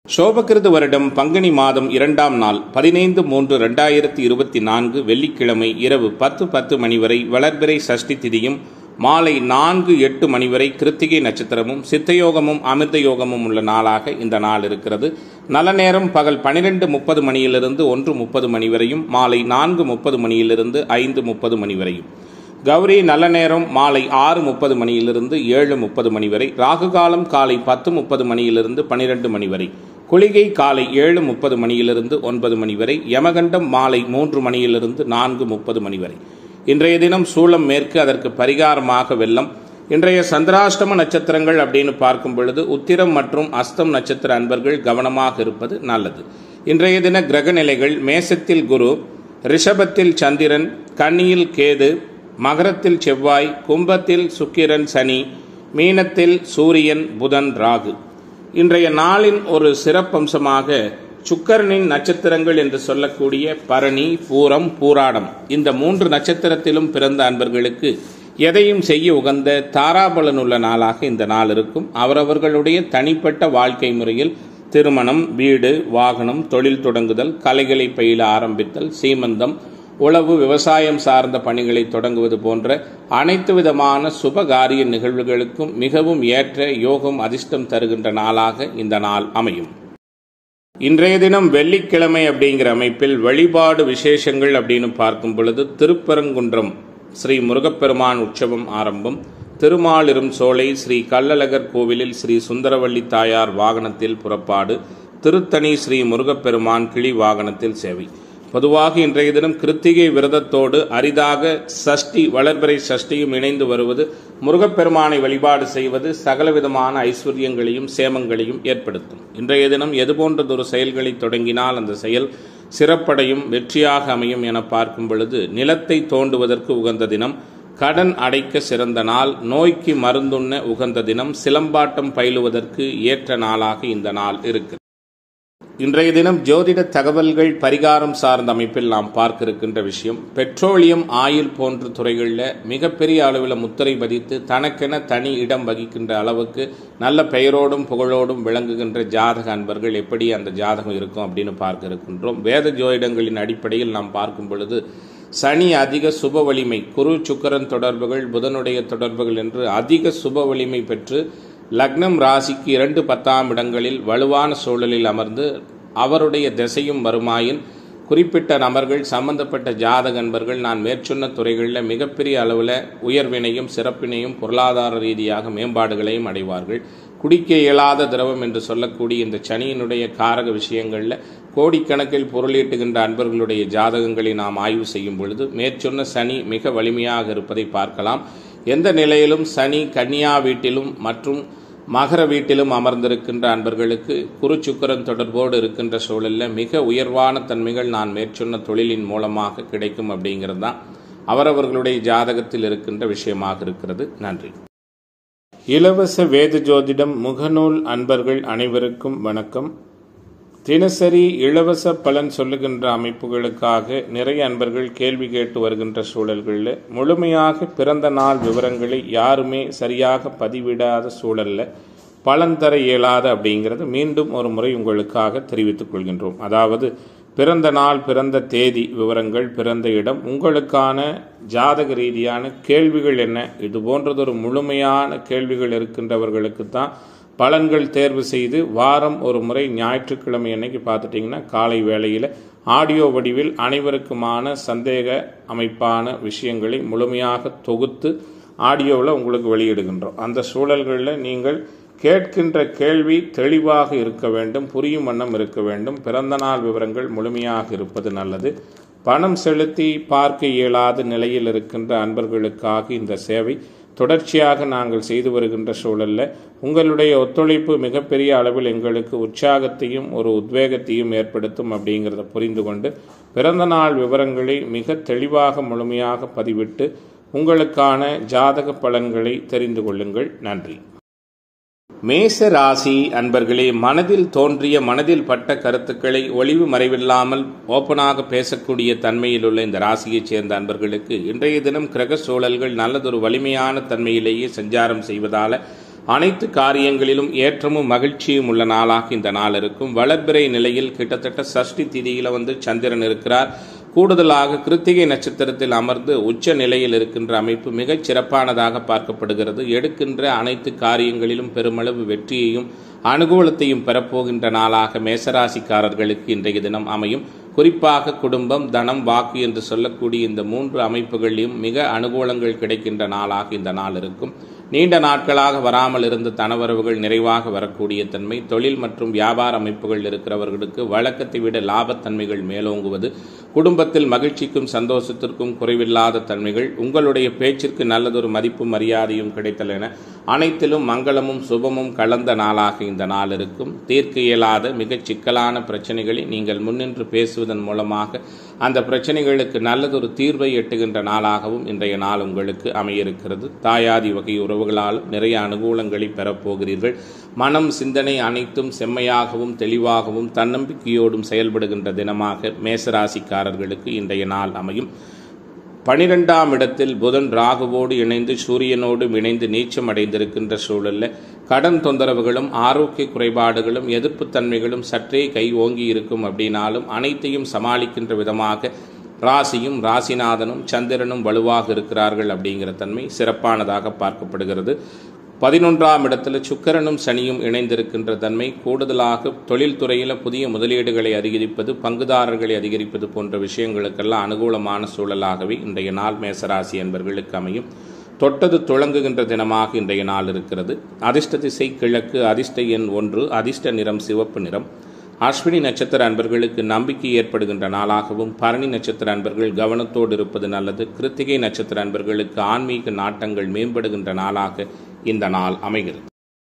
சோபகிருது வருடம் பங்குனி மாதம் இரண்டாம் நாள் பதினைந்து மூன்று ரெண்டாயிரத்தி இருபத்தி நான்கு வெள்ளிக்கிழமை இரவு பத்து பத்து மணி வரை வளர்பிறை சஷ்டி திதியும் மாலை நான்கு எட்டு மணி வரை கிருத்திகை நட்சத்திரமும் சித்தயோகமும் அமிர்த யோகமும் உள்ள நாளாக இந்த நாள் இருக்கிறது நல்ல நேரம் பகல் பனிரெண்டு முப்பது மணியிலிருந்து ஒன்று முப்பது மணி வரையும் மாலை நான்கு முப்பது மணியிலிருந்து ஐந்து முப்பது மணி வரையும் கௌரி நல்ல நேரம் மாலை ஆறு முப்பது மணியிலிருந்து ஏழு முப்பது மணி வரை ராகு காலம் காலை பத்து முப்பது மணியிலிருந்து பனிரெண்டு மணி வரை குளிகை காலை ஏழு முப்பது மணியிலிருந்து ஒன்பது மணி வரை யமகண்டம் மாலை மூன்று மணியிலிருந்து நான்கு முப்பது மணி வரை இன்றைய தினம் சூளம் மேற்கு அதற்கு பரிகாரமாக வெள்ளம் இன்றைய சந்திராஷ்டம நட்சத்திரங்கள் அப்படின்னு பார்க்கும் பொழுது உத்திரம் மற்றும் அஸ்தம் நட்சத்திர அன்பர்கள் கவனமாக இருப்பது நல்லது இன்றைய தின கிரக நிலைகள் மேசத்தில் குரு ரிஷபத்தில் சந்திரன் கன்னியில் கேது மகரத்தில் செவ்வாய் கும்பத்தில் சுக்கிரன் சனி மீனத்தில் சூரியன் புதன் ராகு இன்றைய நாளின் ஒரு சிறப்பம்சமாக சுக்கரனின் நட்சத்திரங்கள் என்று சொல்லக்கூடிய பரணி பூரம் பூராடம் இந்த மூன்று நட்சத்திரத்திலும் பிறந்த அன்பர்களுக்கு எதையும் செய்ய உகந்த தாராபலன் உள்ள நாளாக இந்த நாள் இருக்கும் அவரவர்களுடைய தனிப்பட்ட வாழ்க்கை முறையில் திருமணம் வீடு வாகனம் தொழில் தொடங்குதல் கலைகளை பயில ஆரம்பித்தல் சீமந்தம் உழவு விவசாயம் சார்ந்த பணிகளை தொடங்குவது போன்ற அனைத்து விதமான சுபகாரிய நிகழ்வுகளுக்கும் மிகவும் ஏற்ற யோகம் அதிர்ஷ்டம் தருகின்ற நாளாக இந்த நாள் அமையும் இன்றைய தினம் வெள்ளிக்கிழமை அப்படிங்கிற அமைப்பில் வழிபாடு விசேஷங்கள் அப்படின்னு பார்க்கும் பொழுது திருப்பரங்குன்றம் ஸ்ரீ முருகப்பெருமான் உற்சவம் ஆரம்பம் திருமாலிரும் சோலை ஸ்ரீ கள்ளழகர் கோவிலில் ஸ்ரீ சுந்தரவள்ளி தாயார் வாகனத்தில் புறப்பாடு திருத்தணி ஸ்ரீ முருகப்பெருமான் கிளி வாகனத்தில் சேவை பொதுவாக இன்றைய தினம் கிருத்திகை விரதத்தோடு அரிதாக சஷ்டி வளர்பிறை சஷ்டியும் இணைந்து வருவது முருகப்பெருமானை வழிபாடு செய்வது சகலவிதமான ஐஸ்வர்யங்களையும் சேமங்களையும் ஏற்படுத்தும் இன்றைய தினம் எதுபோன்றதொரு செயல்களை தொடங்கினால் அந்த செயல் சிறப்படையும் வெற்றியாக அமையும் என பார்க்கும் பொழுது நிலத்தை தோண்டுவதற்கு உகந்த தினம் கடன் அடைக்க சிறந்த நாள் நோய்க்கு மருந்துண்ண உகந்த தினம் சிலம்பாட்டம் பயிலுவதற்கு ஏற்ற நாளாக இந்த நாள் இருக்கு இன்றைய தினம் ஜோதிட தகவல்கள் பரிகாரம் சார்ந்த அமைப்பில் நாம் பார்க்க இருக்கின்ற விஷயம் பெட்ரோலியம் ஆயில் போன்ற துறைகளில் மிகப்பெரிய அளவில் முத்திரை பதித்து தனக்கென தனி இடம் வகிக்கின்ற அளவுக்கு நல்ல பெயரோடும் புகழோடும் விளங்குகின்ற ஜாதக அன்பர்கள் எப்படி அந்த ஜாதகம் இருக்கும் அப்படின்னு பார்க்க இருக்கின்றோம் வேத ஜோதிடங்களின் அடிப்படையில் நாம் பார்க்கும் பொழுது சனி அதிக சுப வலிமை குரு சுக்கரன் தொடர்புகள் புதனுடைய தொடர்புகள் என்று அதிக சுப வலிமை பெற்று லக்னம் ராசிக்கு இரண்டு பத்தாம் இடங்களில் வலுவான சூழலில் அமர்ந்து அவருடைய திசையும் வருமாயின் குறிப்பிட்ட நபர்கள் சம்பந்தப்பட்ட ஜாதக அன்பர்கள் நான் மேற்சொன்ன துறைகளில் மிகப்பெரிய அளவில் உயர்வினையும் சிறப்பினையும் பொருளாதார ரீதியாக மேம்பாடுகளையும் அடைவார்கள் குடிக்க இயலாத திரவம் என்று சொல்லக்கூடிய இந்த சனியினுடைய காரக விஷயங்களில் கோடிக்கணக்கில் பொருளீட்டுகின்ற அன்பர்களுடைய ஜாதகங்களை நாம் ஆய்வு செய்யும் பொழுது மேற்சொன்ன சனி மிக வலிமையாக இருப்பதை பார்க்கலாம் எந்த நிலையிலும் சனி கன்னியா வீட்டிலும் மற்றும் மகர வீட்டிலும் அமர்ந்திருக்கின்ற அன்பர்களுக்கு குரு சுக்கரன் தொடர்போடு இருக்கின்ற சூழலில் மிக உயர்வான தன்மைகள் நான் மேற்சொன்ன தொழிலின் மூலமாக கிடைக்கும் அப்படிங்கிறது தான் அவரவர்களுடைய ஜாதகத்தில் இருக்கின்ற விஷயமாக இருக்கிறது நன்றி இலவச வேத ஜோதிடம் முகநூல் அன்பர்கள் அனைவருக்கும் வணக்கம் தினசரி இலவச பலன் சொல்லுகின்ற அமைப்புகளுக்காக நிறைய அன்பர்கள் கேள்வி கேட்டு வருகின்ற சூழல்களில் முழுமையாக பிறந்த நாள் விவரங்களை யாருமே சரியாக பதிவிடாத சூழலில் பலன் தர இயலாத அப்படிங்கிறது மீண்டும் ஒரு முறை உங்களுக்காக தெரிவித்துக் கொள்கின்றோம் அதாவது பிறந்த நாள் பிறந்த தேதி விவரங்கள் பிறந்த இடம் உங்களுக்கான ஜாதக ரீதியான கேள்விகள் என்ன இது போன்றதொரு முழுமையான கேள்விகள் இருக்கின்றவர்களுக்கு தான் பலன்கள் தேர்வு செய்து வாரம் ஒரு முறை ஞாயிற்றுக்கிழமை அன்னைக்கு பார்த்துட்டிங்கன்னா காலை வேளையில் ஆடியோ வடிவில் அனைவருக்குமான சந்தேக அமைப்பான விஷயங்களை முழுமையாக தொகுத்து ஆடியோவில் உங்களுக்கு வெளியிடுகின்றோம் அந்த சூழல்களில் நீங்கள் கேட்கின்ற கேள்வி தெளிவாக இருக்க வேண்டும் புரியும் வண்ணம் இருக்க வேண்டும் பிறந்த நாள் விவரங்கள் முழுமையாக இருப்பது நல்லது பணம் செலுத்தி பார்க்க இயலாத நிலையில் இருக்கின்ற அன்பர்களுக்காக இந்த சேவை தொடர்ச்சியாக நாங்கள் செய்து வருகின்ற சூழலில் உங்களுடைய ஒத்துழைப்பு மிகப்பெரிய அளவில் எங்களுக்கு உற்சாகத்தையும் ஒரு உத்வேகத்தையும் ஏற்படுத்தும் அப்படிங்கிறத புரிந்து கொண்டு பிறந்த நாள் விவரங்களை மிக தெளிவாக முழுமையாக பதிவிட்டு உங்களுக்கான ஜாதக பலன்களை தெரிந்து கொள்ளுங்கள் நன்றி மேச ராசி அன்பர்களே மனதில் தோன்றிய மனதில் பட்ட கருத்துக்களை ஒளிவு மறைவில்லாமல் ஓப்பனாக பேசக்கூடிய தன்மையில் உள்ள இந்த ராசியைச் சேர்ந்த அன்பர்களுக்கு இன்றைய தினம் கிரக சூழல்கள் நல்லதொரு வலிமையான தன்மையிலேயே சஞ்சாரம் செய்வதால் அனைத்து காரியங்களிலும் ஏற்றமும் மகிழ்ச்சியும் உள்ள நாளாக இந்த நாள் இருக்கும் வளர்பிறை நிலையில் கிட்டத்தட்ட சஷ்டி திதியில வந்து சந்திரன் இருக்கிறார் கூடுதலாக கிருத்திகை நட்சத்திரத்தில் அமர்ந்து உச்ச நிலையில் இருக்கின்ற அமைப்பு மிகச் சிறப்பானதாக பார்க்கப்படுகிறது எடுக்கின்ற அனைத்து காரியங்களிலும் பெருமளவு வெற்றியையும் அனுகூலத்தையும் பெறப்போகின்ற நாளாக மேசராசிக்காரர்களுக்கு இன்றைய தினம் அமையும் குறிப்பாக குடும்பம் தனம் வாக்கு என்று சொல்லக்கூடிய இந்த மூன்று அமைப்புகளிலும் மிக அனுகூலங்கள் கிடைக்கின்ற நாளாக இந்த நாள் இருக்கும் நீண்ட நாட்களாக வராமல் இருந்த தனவரவுகள் நிறைவாக வரக்கூடிய தன்மை தொழில் மற்றும் வியாபார அமைப்புகள் இருக்கிறவர்களுக்கு வழக்கத்தை விட லாபத்தன்மைகள் மேலோங்குவது குடும்பத்தில் மகிழ்ச்சிக்கும் சந்தோஷத்திற்கும் குறைவில்லாத தன்மைகள் உங்களுடைய பேச்சிற்கு நல்லதொரு மதிப்பும் மரியாதையும் கிடைத்தல் என அனைத்திலும் மங்களமும் சுபமும் கலந்த நாளாக இந்த நாள் இருக்கும் தீர்க்க இயலாத மிகச் சிக்கலான பிரச்சனைகளை நீங்கள் முன்னின்று பேசுவதன் மூலமாக அந்த பிரச்சனைகளுக்கு நல்லதொரு தீர்வை எட்டுகின்ற நாளாகவும் இன்றைய நாள் உங்களுக்கு அமையிருக்கிறது தாயாதி வகை உறவுகளாலும் நிறைய அனுகூலங்களை பெறப்போகிறீர்கள் மனம் சிந்தனை அனைத்தும் செம்மையாகவும் தெளிவாகவும் தன்னம்பிக்கையோடும் செயல்படுகின்ற தினமாக மேசராசிக்காரர்களுக்கு இன்றைய நாள் அமையும் பனிரெண்டாம் இடத்தில் புதன் ராகுவோடு இணைந்து சூரியனோடு இணைந்து நீச்சம் அடைந்திருக்கின்ற சூழலில் கடன் தொந்தரவுகளும் ஆரோக்கிய குறைபாடுகளும் எதிர்ப்புத்தன்மைகளும் சற்றே கை ஓங்கி இருக்கும் அப்படின்னாலும் அனைத்தையும் சமாளிக்கின்ற விதமாக ராசியும் ராசிநாதனும் சந்திரனும் வலுவாக இருக்கிறார்கள் அப்படிங்கிற தன்மை சிறப்பானதாக பார்க்கப்படுகிறது பதினொன்றாம் இடத்துல சுக்கரனும் சனியும் இணைந்திருக்கின்ற தன்மை கூடுதலாக தொழில்துறையில் புதிய முதலீடுகளை அதிகரிப்பது பங்குதாரர்களை அதிகரிப்பது போன்ற விஷயங்களுக்கெல்லாம் அனுகூலமான சூழலாகவே இன்றைய நாள் மேசராசி என்பர்களுக்கு அமையும் தொட்டது துளங்குகின்ற தினமாக இன்றைய நாள் இருக்கிறது அதிர்ஷ்ட திசை கிழக்கு அதிர்ஷ்ட எண் ஒன்று அதிர்ஷ்ட நிறம் சிவப்பு நிறம் அஸ்வினி நட்சத்திர அன்பர்களுக்கு நம்பிக்கை ஏற்படுகின்ற நாளாகவும் பரணி நட்சத்திர அன்பர்கள் கவனத்தோடு இருப்பது நல்லது கிருத்திகை நட்சத்திர அன்பர்களுக்கு ஆன்மீக நாட்டங்கள் மேம்படுகின்ற நாளாக இந்த நாள் அமைகிறது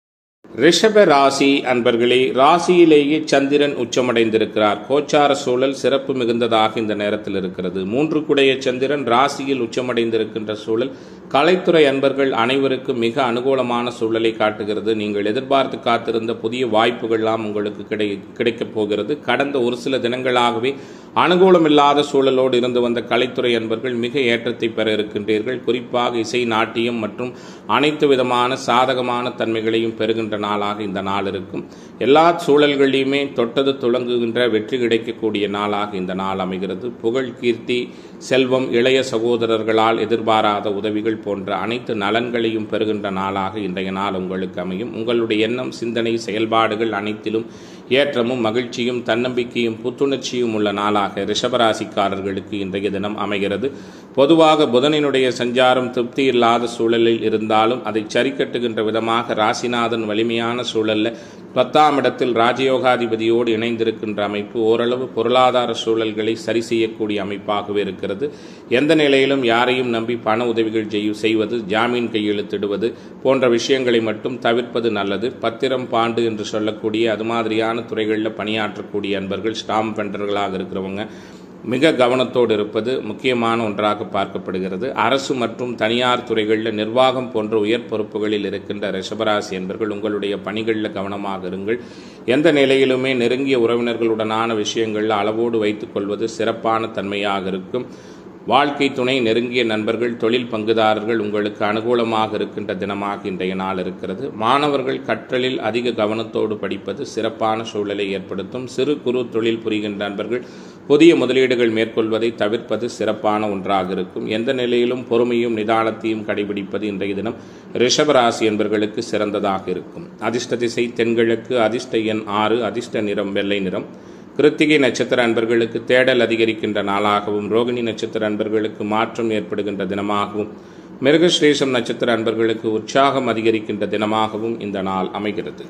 ரிஷப ராசி அன்பர்களே ராசியிலேயே சந்திரன் உச்சமடைந்திருக்கிறார் கோச்சார சூழல் சிறப்பு மிகுந்ததாக இந்த நேரத்தில் இருக்கிறது மூன்று குடைய சந்திரன் ராசியில் உச்சமடைந்திருக்கின்ற சூழல் கலைத்துறை அன்பர்கள் அனைவருக்கும் மிக அனுகூலமான சூழலை காட்டுகிறது நீங்கள் எதிர்பார்த்து காத்திருந்த புதிய வாய்ப்புகள்லாம் உங்களுக்கு கிடை கிடைக்கப் போகிறது கடந்த ஒரு சில தினங்களாகவே அனுகூலமில்லாத சூழலோடு இருந்து வந்த கலைத்துறை அன்பர்கள் மிக ஏற்றத்தை பெற இருக்கின்றீர்கள் குறிப்பாக இசை நாட்டியம் மற்றும் அனைத்து விதமான சாதகமான தன்மைகளையும் பெறுகின்ற நாளாக இந்த நாள் இருக்கும் எல்லா சூழல்களையுமே தொட்டது துளங்குகின்ற வெற்றி கிடைக்கக்கூடிய நாளாக இந்த நாள் அமைகிறது புகழ் கீர்த்தி செல்வம் இளைய சகோதரர்களால் எதிர்பாராத உதவிகள் போன்ற அனைத்து நலன்களையும் பெறுகின்ற நாளாக இன்றைய நாள் உங்களுக்கு அமையும் உங்களுடைய எண்ணம் சிந்தனை செயல்பாடுகள் அனைத்திலும் ஏற்றமும் மகிழ்ச்சியும் தன்னம்பிக்கையும் புத்துணர்ச்சியும் உள்ள நாளாக ரிஷபராசிக்காரர்களுக்கு இன்றைய தினம் அமைகிறது பொதுவாக புதனினுடைய சஞ்சாரம் திருப்தி இல்லாத சூழலில் இருந்தாலும் அதை சரிக்கட்டுகின்ற விதமாக ராசிநாதன் வலிமையான சூழல்ல பத்தாம் இடத்தில் ராஜயோகாதிபதியோடு இணைந்திருக்கின்ற அமைப்பு ஓரளவு பொருளாதார சூழல்களை சரி செய்யக்கூடிய அமைப்பாகவே இருக்கிறது எந்த நிலையிலும் யாரையும் நம்பி பண உதவிகள் செய்ய செய்வது ஜாமீன் கையெழுத்திடுவது போன்ற விஷயங்களை மட்டும் தவிர்ப்பது நல்லது பத்திரம் பாண்டு என்று சொல்லக்கூடிய அது மாதிரியான துறைகளில் பணியாற்றக்கூடிய அன்பர்கள் ஸ்டாம்ப் வெண்டர்களாக இருக்கிறவங்க மிக கவனத்தோடு இருப்பது முக்கியமான ஒன்றாக பார்க்கப்படுகிறது அரசு மற்றும் தனியார் துறைகளில் நிர்வாகம் போன்ற உயர் பொறுப்புகளில் இருக்கின்ற ரிஷபராசி என்பர்கள் உங்களுடைய பணிகளில் கவனமாக இருங்கள் எந்த நிலையிலுமே நெருங்கிய உறவினர்களுடனான விஷயங்களில் அளவோடு வைத்துக் கொள்வது சிறப்பான தன்மையாக இருக்கும் வாழ்க்கை துணை நெருங்கிய நண்பர்கள் தொழில் பங்குதாரர்கள் உங்களுக்கு அனுகூலமாக இருக்கின்ற தினமாக இன்றைய நாள் இருக்கிறது மாணவர்கள் கற்றலில் அதிக கவனத்தோடு படிப்பது சிறப்பான சூழலை ஏற்படுத்தும் சிறு குறு தொழில் புரிகின்ற நண்பர்கள் புதிய முதலீடுகள் மேற்கொள்வதை தவிர்ப்பது சிறப்பான ஒன்றாக இருக்கும் எந்த நிலையிலும் பொறுமையும் நிதானத்தையும் கடைபிடிப்பது இன்றைய தினம் ரிஷபராசி என்பர்களுக்கு சிறந்ததாக இருக்கும் அதிர்ஷ்ட திசை தென்கிழக்கு அதிர்ஷ்ட எண் ஆறு அதிர்ஷ்ட நிறம் வெள்ளை நிறம் கிருத்திகை நட்சத்திர அன்பர்களுக்கு தேடல் அதிகரிக்கின்ற நாளாகவும் ரோகிணி நட்சத்திர அன்பர்களுக்கு மாற்றம் ஏற்படுகின்ற தினமாகவும் மிருகஸ்ரீஷம் நட்சத்திர அன்பர்களுக்கு உற்சாகம் அதிகரிக்கின்ற தினமாகவும் இந்த நாள் அமைகிறது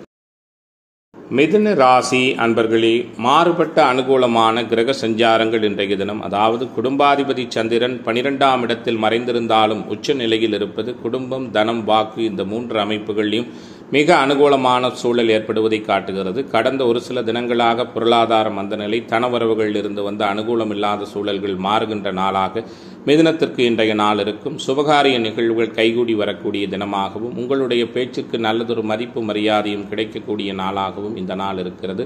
மிதுன ராசி அன்பர்களே மாறுபட்ட அனுகூலமான கிரக சஞ்சாரங்கள் இன்றைய தினம் அதாவது குடும்பாதிபதி சந்திரன் பனிரெண்டாம் இடத்தில் மறைந்திருந்தாலும் உச்ச நிலையில் இருப்பது குடும்பம் தனம் வாக்கு இந்த மூன்று அமைப்புகளையும் மிக அனுகூலமான சூழல் ஏற்படுவதை காட்டுகிறது கடந்த ஒரு சில தினங்களாக பொருளாதார மந்தநிலை தனவரவுகளில் இருந்து வந்த அனுகூலம் இல்லாத சூழல்கள் மாறுகின்ற நாளாக மிதுனத்திற்கு இன்றைய நாள் இருக்கும் சுபகாரிய நிகழ்வுகள் கைகூடி வரக்கூடிய தினமாகவும் உங்களுடைய பேச்சுக்கு நல்லதொரு மதிப்பு மரியாதையும் கிடைக்கக்கூடிய நாளாகவும் இந்த நாள் இருக்கிறது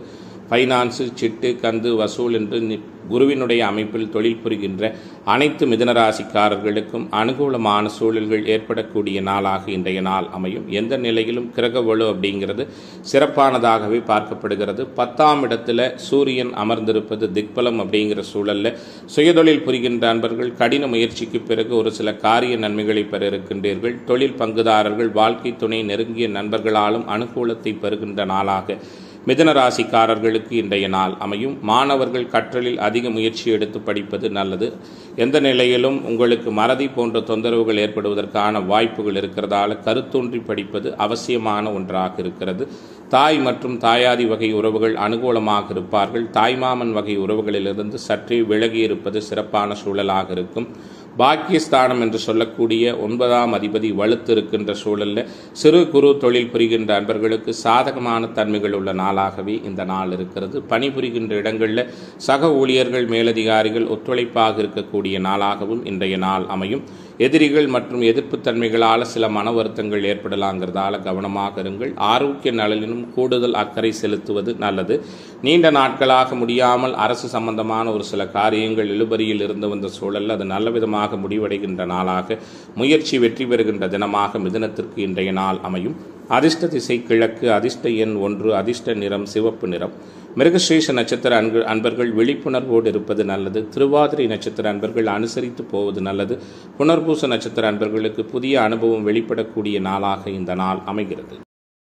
ஃபைனான்ஸு சிட்டு கந்து வசூல் என்று நி- குருவினுடைய அமைப்பில் தொழில் புரிகின்ற அனைத்து மிதனராசிக்காரர்களுக்கும் அனுகூலமான சூழல்கள் ஏற்படக்கூடிய நாளாக இன்றைய நாள் அமையும் எந்த நிலையிலும் கிரக வலு அப்படிங்கிறது சிறப்பானதாகவே பார்க்கப்படுகிறது பத்தாம் இடத்துல சூரியன் அமர்ந்திருப்பது திக்பலம் அப்படிங்கிற சூழல்ல சுயதொழில் புரிகின்ற அன்பர்கள் கடின முயற்சிக்கு பிறகு ஒரு சில காரிய நன்மைகளை பெற இருக்கின்றீர்கள் தொழில் பங்குதாரர்கள் வாழ்க்கை துணை நெருங்கிய நண்பர்களாலும் அனுகூலத்தை பெறுகின்ற நாளாக மிதுன ராசிக்காரர்களுக்கு இன்றைய நாள் அமையும் மாணவர்கள் கற்றலில் அதிக முயற்சி எடுத்து படிப்பது நல்லது எந்த நிலையிலும் உங்களுக்கு மறதி போன்ற தொந்தரவுகள் ஏற்படுவதற்கான வாய்ப்புகள் இருக்கிறதால கருத்தூன்றி படிப்பது அவசியமான ஒன்றாக இருக்கிறது தாய் மற்றும் தாயாதி வகை உறவுகள் அனுகூலமாக இருப்பார்கள் தாய்மாமன் வகை உறவுகளிலிருந்து சற்றே விலகி இருப்பது சிறப்பான சூழலாக இருக்கும் பாக்கியஸ்தானம் என்று சொல்லக்கூடிய ஒன்பதாம் அதிபதி வலுத்து இருக்கின்ற சூழல்ல சிறு குறு தொழில் புரிகின்ற அன்பர்களுக்கு சாதகமான தன்மைகள் உள்ள நாளாகவே இந்த நாள் இருக்கிறது பணிபுரிகின்ற இடங்களில் சக ஊழியர்கள் மேலதிகாரிகள் ஒத்துழைப்பாக இருக்கக்கூடிய நாளாகவும் இன்றைய நாள் அமையும் எதிரிகள் மற்றும் எதிர்ப்பு தன்மைகளால் சில மன வருத்தங்கள் ஏற்படலாங்கிறதால கவனமாக இருங்கள் ஆரோக்கிய நலனிலும் கூடுதல் அக்கறை செலுத்துவது நல்லது நீண்ட நாட்களாக முடியாமல் அரசு சம்பந்தமான ஒரு சில காரியங்கள் இழுபறியில் இருந்து வந்த சூழல் அது நல்ல விதமாக முடிவடைகின்ற நாளாக முயற்சி வெற்றி பெறுகின்ற தினமாக மிதனத்திற்கு இன்றைய நாள் அமையும் அதிர்ஷ்ட திசை கிழக்கு அதிர்ஷ்ட எண் ஒன்று அதிர்ஷ்ட நிறம் சிவப்பு நிறம் மிருகசேஷ நட்சத்திர அன்பு அன்பர்கள் விழிப்புணர்வோடு இருப்பது நல்லது திருவாதிரை நட்சத்திர அன்பர்கள் அனுசரித்து போவது நல்லது புனர்பூச நட்சத்திர அன்பர்களுக்கு புதிய அனுபவம் வெளிப்படக்கூடிய நாளாக இந்த நாள் அமைகிறது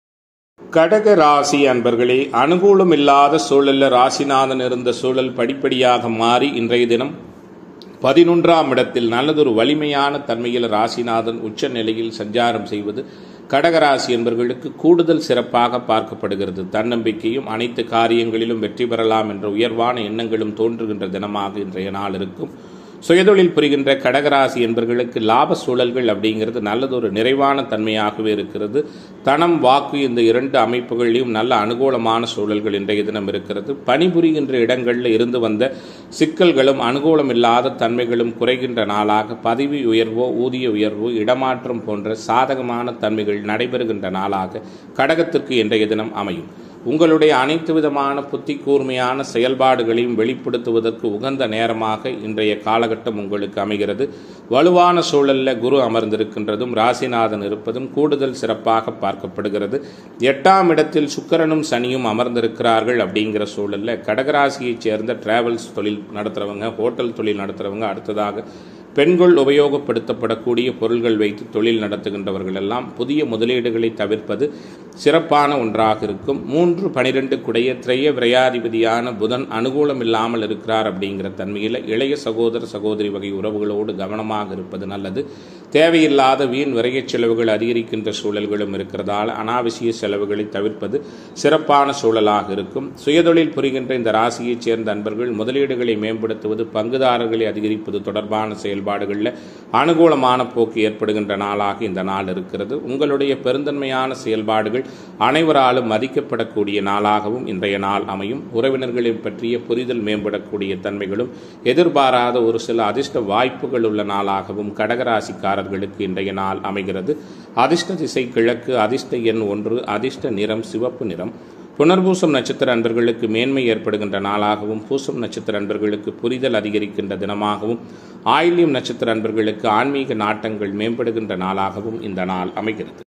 கடக ராசி அன்பர்களே அனுகூலம் இல்லாத சூழல்ல ராசிநாதன் இருந்த சூழல் படிப்படியாக மாறி இன்றைய தினம் பதினொன்றாம் இடத்தில் நல்லதொரு வலிமையான தன்மையில் ராசிநாதன் உச்ச நிலையில் சஞ்சாரம் செய்வது கடகராசி என்பவர்களுக்கு கூடுதல் சிறப்பாக பார்க்கப்படுகிறது தன்னம்பிக்கையும் அனைத்து காரியங்களிலும் வெற்றி பெறலாம் என்ற உயர்வான எண்ணங்களும் தோன்றுகின்ற தினமாக இன்றைய நாள் இருக்கும் சுயதொழில் புரிகின்ற கடகராசி என்பவர்களுக்கு லாப சூழல்கள் அப்படிங்கிறது நல்லதொரு நிறைவான தன்மையாகவே இருக்கிறது தனம் வாக்கு இந்த இரண்டு அமைப்புகளிலும் நல்ல அனுகூலமான சூழல்கள் இன்றைய தினம் இருக்கிறது பணிபுரிகின்ற இடங்களில் இருந்து வந்த சிக்கல்களும் அனுகூலம் இல்லாத தன்மைகளும் குறைகின்ற நாளாக பதவி உயர்வோ ஊதிய உயர்வோ இடமாற்றம் போன்ற சாதகமான தன்மைகள் நடைபெறுகின்ற நாளாக கடகத்திற்கு இன்றைய தினம் அமையும் உங்களுடைய அனைத்து விதமான புத்தி கூர்மையான செயல்பாடுகளையும் வெளிப்படுத்துவதற்கு உகந்த நேரமாக இன்றைய காலகட்டம் உங்களுக்கு அமைகிறது வலுவான சூழல்ல குரு அமர்ந்திருக்கின்றதும் ராசிநாதன் இருப்பதும் கூடுதல் சிறப்பாக பார்க்கப்படுகிறது எட்டாம் இடத்தில் சுக்கிரனும் சனியும் அமர்ந்திருக்கிறார்கள் அப்படிங்கிற சூழல்ல கடகராசியைச் சேர்ந்த டிராவல்ஸ் தொழில் நடத்துகிறவங்க ஹோட்டல் தொழில் நடத்துகிறவங்க அடுத்ததாக பெண்கள் உபயோகப்படுத்தப்படக்கூடிய பொருள்கள் வைத்து தொழில் நடத்துகின்றவர்கள் எல்லாம் புதிய முதலீடுகளை தவிர்ப்பது சிறப்பான ஒன்றாக இருக்கும் மூன்று பனிரெண்டு குடைய திரைய விரையாதிபதியான புதன் அனுகூலம் இல்லாமல் இருக்கிறார் அப்படிங்கிற தன்மையில் இளைய சகோதர சகோதரி வகை உறவுகளோடு கவனமாக இருப்பது நல்லது தேவையில்லாத வீண் விரையச் செலவுகள் அதிகரிக்கின்ற சூழல்களும் இருக்கிறதால் அனாவசிய செலவுகளை தவிர்ப்பது சிறப்பான சூழலாக இருக்கும் சுயதொழில் புரிகின்ற இந்த ராசியைச் சேர்ந்த அன்பர்கள் முதலீடுகளை மேம்படுத்துவது பங்குதாரர்களை அதிகரிப்பது தொடர்பான செயல்பாடுகளில் அனுகூலமான போக்கு ஏற்படுகின்ற நாளாக இந்த நாள் இருக்கிறது உங்களுடைய பெருந்தன்மையான செயல்பாடுகள் அனைவராலும் மதிக்கப்படக்கூடிய நாளாகவும் இன்றைய நாள் அமையும் உறவினர்களை பற்றிய புரிதல் மேம்படக்கூடிய தன்மைகளும் எதிர்பாராத ஒரு சில அதிர்ஷ்ட வாய்ப்புகள் உள்ள நாளாகவும் கடகராசிக்காரர்களுக்கு இன்றைய நாள் அமைகிறது அதிர்ஷ்ட திசை கிழக்கு அதிர்ஷ்ட எண் ஒன்று அதிர்ஷ்ட நிறம் சிவப்பு நிறம் புனர்பூசம் நட்சத்திர அன்பர்களுக்கு மேன்மை ஏற்படுகின்ற நாளாகவும் பூசம் நட்சத்திர அன்பர்களுக்கு புரிதல் அதிகரிக்கின்ற தினமாகவும் ஆயில்யம் நட்சத்திர அன்பர்களுக்கு ஆன்மீக நாட்டங்கள் மேம்படுகின்ற நாளாகவும் இந்த நாள் அமைகிறது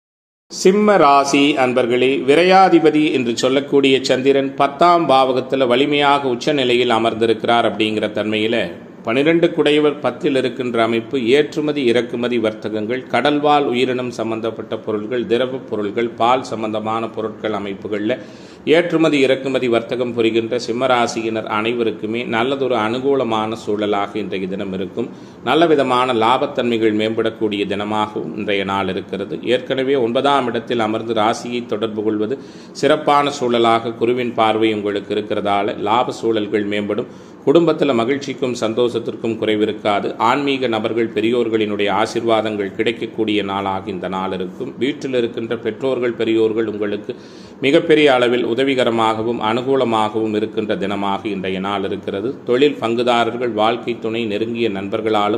சிம்ம ராசி அன்பர்களே விரையாதிபதி என்று சொல்லக்கூடிய சந்திரன் பத்தாம் பாவகத்தில் வலிமையாக உச்ச நிலையில் அமர்ந்திருக்கிறார் அப்படிங்கிற தன்மையில் பனிரெண்டு குடையவர் பத்தில் இருக்கின்ற அமைப்பு ஏற்றுமதி இறக்குமதி வர்த்தகங்கள் கடல்வாழ் உயிரினம் சம்பந்தப்பட்ட பொருட்கள் திரவ பொருட்கள் பால் சம்பந்தமான பொருட்கள் அமைப்புகளில் ஏற்றுமதி இறக்குமதி வர்த்தகம் புரிகின்ற சிம்மராசியினர் அனைவருக்குமே நல்லதொரு அனுகூலமான சூழலாக இன்றைய தினம் இருக்கும் நல்ல விதமான லாபத்தன்மைகள் மேம்படக்கூடிய தினமாகவும் இன்றைய நாள் இருக்கிறது ஏற்கனவே ஒன்பதாம் இடத்தில் அமர்ந்து ராசியை தொடர்பு கொள்வது சிறப்பான சூழலாக குருவின் பார்வை உங்களுக்கு இருக்கிறதால லாப சூழல்கள் மேம்படும் குடும்பத்தில் மகிழ்ச்சிக்கும் சந்தோஷத்திற்கும் குறைவிருக்காது ஆன்மீக நபர்கள் பெரியோர்களினுடைய ஆசிர்வாதங்கள் கிடைக்கக்கூடிய நாளாக இந்த நாள் இருக்கும் வீட்டில் இருக்கின்ற பெற்றோர்கள் பெரியோர்கள் உங்களுக்கு மிகப்பெரிய அளவில் உதவிகரமாகவும் அனுகூலமாகவும் இருக்கின்ற தினமாக இன்றைய நாள் இருக்கிறது தொழில் பங்குதாரர்கள் வாழ்க்கை துணை நெருங்கிய நண்பர்களாலும்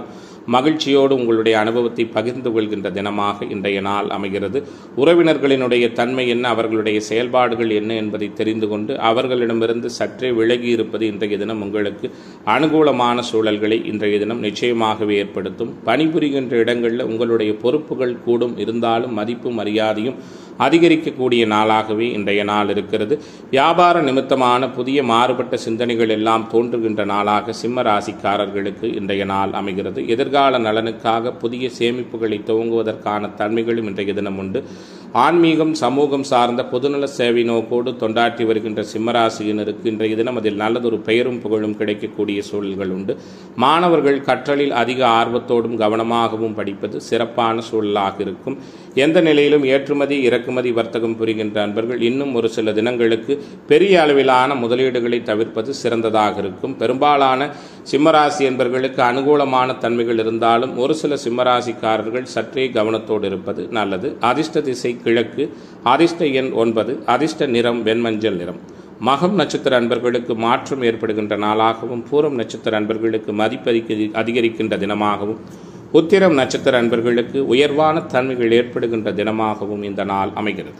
மகிழ்ச்சியோடு உங்களுடைய அனுபவத்தை பகிர்ந்து கொள்கின்ற தினமாக இன்றைய நாள் அமைகிறது உறவினர்களினுடைய தன்மை என்ன அவர்களுடைய செயல்பாடுகள் என்ன என்பதை தெரிந்து கொண்டு அவர்களிடமிருந்து சற்றே விலகி இருப்பது இன்றைய தினம் உங்களுக்கு அனுகூலமான சூழல்களை இன்றைய தினம் நிச்சயமாகவே ஏற்படுத்தும் பணிபுரிகின்ற இடங்களில் உங்களுடைய பொறுப்புகள் கூடும் இருந்தாலும் மதிப்பு மரியாதையும் அதிகரிக்கக்கூடிய நாளாகவே இன்றைய நாள் இருக்கிறது வியாபார நிமித்தமான புதிய மாறுபட்ட சிந்தனைகள் எல்லாம் தோன்றுகின்ற நாளாக சிம்ம ராசிக்காரர்களுக்கு இன்றைய நாள் அமைகிறது எதிர்கால நலனுக்காக புதிய சேமிப்புகளை துவங்குவதற்கான தன்மைகளும் இன்றைய தினம் உண்டு ஆன்மீகம் சமூகம் சார்ந்த பொதுநல சேவை நோக்கோடு தொண்டாற்றி வருகின்ற சிம்மராசியினருக்கு இன்றைய தினம் அதில் நல்லதொரு பெயரும் புகழும் கிடைக்கக்கூடிய சூழல்கள் உண்டு மாணவர்கள் கற்றலில் அதிக ஆர்வத்தோடும் கவனமாகவும் படிப்பது சிறப்பான சூழலாக இருக்கும் எந்த நிலையிலும் ஏற்றுமதி இறக்குமதி வர்த்தகம் புரிகின்ற அன்பர்கள் இன்னும் ஒரு சில தினங்களுக்கு பெரிய அளவிலான முதலீடுகளை தவிர்ப்பது சிறந்ததாக இருக்கும் பெரும்பாலான சிம்மராசி என்பவர்களுக்கு அனுகூலமான தன்மைகள் இருந்தாலும் ஒரு சில சிம்மராசிக்காரர்கள் சற்றே கவனத்தோடு இருப்பது நல்லது அதிர்ஷ்ட திசை கிழக்கு அதிர்ஷ்ட எண் ஒன்பது அதிர்ஷ்ட நிறம் வெண்மஞ்சள் நிறம் மகம் நட்சத்திர அன்பர்களுக்கு மாற்றம் ஏற்படுகின்ற நாளாகவும் பூரம் நட்சத்திர அன்பர்களுக்கு மதிப்பதிக்க அதிகரிக்கின்ற தினமாகவும் உத்திரம் நட்சத்திர அன்பர்களுக்கு உயர்வான தன்மைகள் ஏற்படுகின்ற தினமாகவும் இந்த நாள் அமைகிறது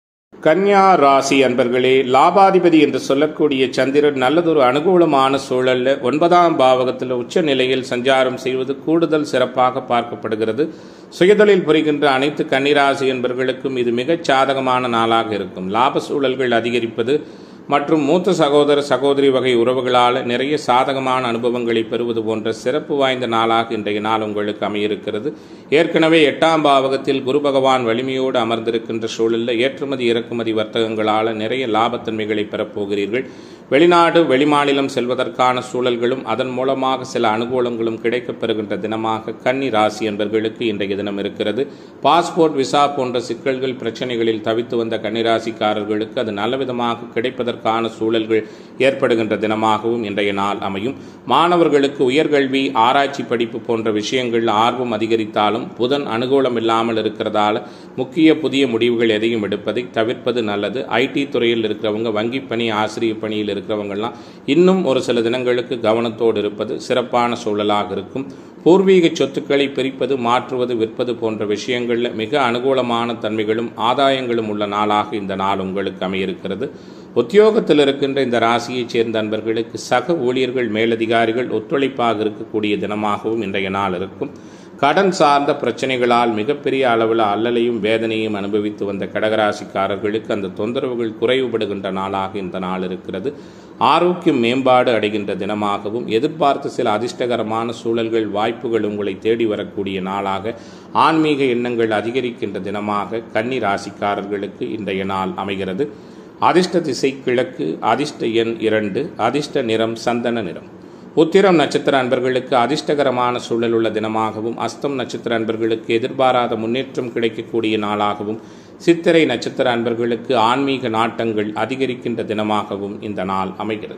கன்யா ராசி அன்பர்களே லாபாதிபதி என்று சொல்லக்கூடிய சந்திரன் நல்லதொரு அனுகூலமான சூழல்ல ஒன்பதாம் பாவகத்தில் உச்ச நிலையில் சஞ்சாரம் செய்வது கூடுதல் சிறப்பாக பார்க்கப்படுகிறது சுயதொழில் புரிகின்ற அனைத்து கன்னிராசி என்பவர்களுக்கும் இது மிகச் சாதகமான நாளாக இருக்கும் லாப சூழல்கள் அதிகரிப்பது மற்றும் மூத்த சகோதர சகோதரி வகை உறவுகளால் நிறைய சாதகமான அனுபவங்களை பெறுவது போன்ற சிறப்பு வாய்ந்த நாளாக இன்றைய நாள் உங்களுக்கு அமையிருக்கிறது ஏற்கனவே எட்டாம் பாவகத்தில் குரு பகவான் வலிமையோடு அமர்ந்திருக்கின்ற சூழலில் ஏற்றுமதி இறக்குமதி வர்த்தகங்களால் நிறைய லாபத்தன்மைகளை பெறப்போகிறீர்கள் வெளிநாடு வெளிமாநிலம் செல்வதற்கான சூழல்களும் அதன் மூலமாக சில அனுகூலங்களும் கிடைக்கப் பெறுகின்ற தினமாக கன்னி ராசி என்பவர்களுக்கு இன்றைய தினம் இருக்கிறது பாஸ்போர்ட் விசா போன்ற சிக்கல்கள் பிரச்சனைகளில் தவித்து வந்த கன்னிராசிக்காரர்களுக்கு அது நல்லவிதமாக கிடைப்பதற்கான சூழல்கள் ஏற்படுகின்ற தினமாகவும் இன்றைய நாள் அமையும் மாணவர்களுக்கு உயர்கல்வி ஆராய்ச்சி படிப்பு போன்ற விஷயங்கள் ஆர்வம் அதிகரித்தாலும் புதன் அனுகூலம் இல்லாமல் இருக்கிறதால முக்கிய புதிய முடிவுகள் எதையும் எடுப்பதை தவிர்ப்பது நல்லது ஐடி துறையில் இருக்கிறவங்க வங்கி பணி ஆசிரியர் பணியில் இருக்கிறவங்கெல்லாம் இன்னும் ஒரு சில தினங்களுக்கு கவனத்தோடு இருப்பது சிறப்பான சூழலாக இருக்கும் பூர்வீக சொத்துக்களை பிரிப்பது மாற்றுவது விற்பது போன்ற விஷயங்களில் மிக அனுகூலமான தன்மைகளும் ஆதாயங்களும் உள்ள நாளாக இந்த நாள் உங்களுக்கு அமையிருக்கிறது உத்தியோகத்தில் இருக்கின்ற இந்த ராசியைச் சேர்ந்த அன்பர்களுக்கு சக ஊழியர்கள் மேலதிகாரிகள் ஒத்துழைப்பாக இருக்கக்கூடிய தினமாகவும் இன்றைய நாள் இருக்கும் கடன் சார்ந்த பிரச்சனைகளால் மிகப்பெரிய அளவில் அல்லலையும் வேதனையும் அனுபவித்து வந்த கடகராசிக்காரர்களுக்கு அந்த தொந்தரவுகள் குறைவுபடுகின்ற நாளாக இந்த நாள் இருக்கிறது ஆரோக்கியம் மேம்பாடு அடைகின்ற தினமாகவும் எதிர்பார்த்து சில அதிர்ஷ்டகரமான சூழல்கள் வாய்ப்புகள் உங்களை தேடி வரக்கூடிய நாளாக ஆன்மீக எண்ணங்கள் அதிகரிக்கின்ற தினமாக கன்னி ராசிக்காரர்களுக்கு இன்றைய நாள் அமைகிறது அதிர்ஷ்ட திசை கிழக்கு அதிர்ஷ்ட எண் இரண்டு அதிர்ஷ்ட நிறம் சந்தன நிறம் உத்திரம் நட்சத்திர அன்பர்களுக்கு அதிர்ஷ்டகரமான சூழல் உள்ள தினமாகவும் அஸ்தம் நட்சத்திர அன்பர்களுக்கு எதிர்பாராத முன்னேற்றம் கிடைக்கக்கூடிய நாளாகவும் சித்திரை நட்சத்திர அன்பர்களுக்கு ஆன்மீக நாட்டங்கள் அதிகரிக்கின்ற தினமாகவும் இந்த நாள் அமைகிறது